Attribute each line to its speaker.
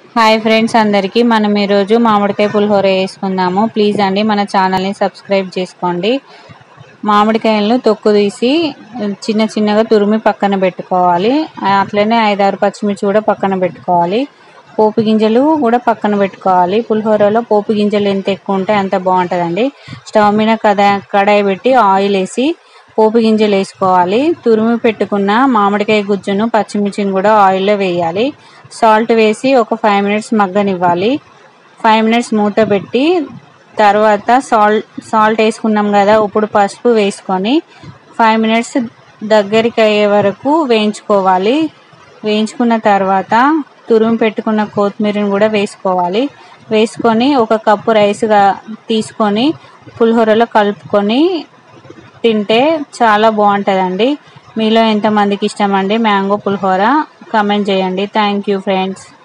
Speaker 1: hi friends అందరికీ మనం ఈరోజు మామిడికాయ పులిహోర వేసుకుందాము ప్లీజ్ అండి మన ఛానల్ని సబ్స్క్రైబ్ చేసుకోండి మామిడికాయలను తొక్కు తీసి చిన్న చిన్నగా తురిమి పక్కన పెట్టుకోవాలి అట్లనే ఐదారు పచ్చిమిర్చి కూడా పక్కన పెట్టుకోవాలి పోపు గింజలు కూడా పక్కన పెట్టుకోవాలి పులిహోరలో పోపు గింజలు ఎంత ఎక్కువ ఉంటే అంత బాగుంటుందండి స్టవ్ మీద కడా కడాయి పెట్టి ఆయిల్ వేసి పోపు గింజలు వేసుకోవాలి తురిమి పెట్టుకున్న మామిడికాయ గుజ్జును పచ్చిమిర్చిని కూడా ఆయిల్లో వేయాలి సాల్ట్ వేసి ఒక ఫైవ్ మినిట్స్ మగ్గనివ్వాలి ఫైవ్ మినిట్స్ మూత పెట్టి తర్వాత సాల్ట్ సాల్ట్ వేసుకున్నాం కదా ఇప్పుడు పసుపు వేసుకొని ఫైవ్ మినిట్స్ దగ్గరికి అయ్యే వరకు వేయించుకోవాలి వేయించుకున్న తర్వాత తురిమి పెట్టుకున్న కొత్తిమీరని కూడా వేసుకోవాలి వేసుకొని ఒక కప్పు రైస్గా తీసుకొని పులిహోరలో కలుపుకొని తింటే చాలా బాగుంటుందండి మీలో ఎంతమందికి ఇష్టమండి మ్యాంగో పులిహోర కమెంట్ చేయండి థ్యాంక్ యూ ఫ్రెండ్స్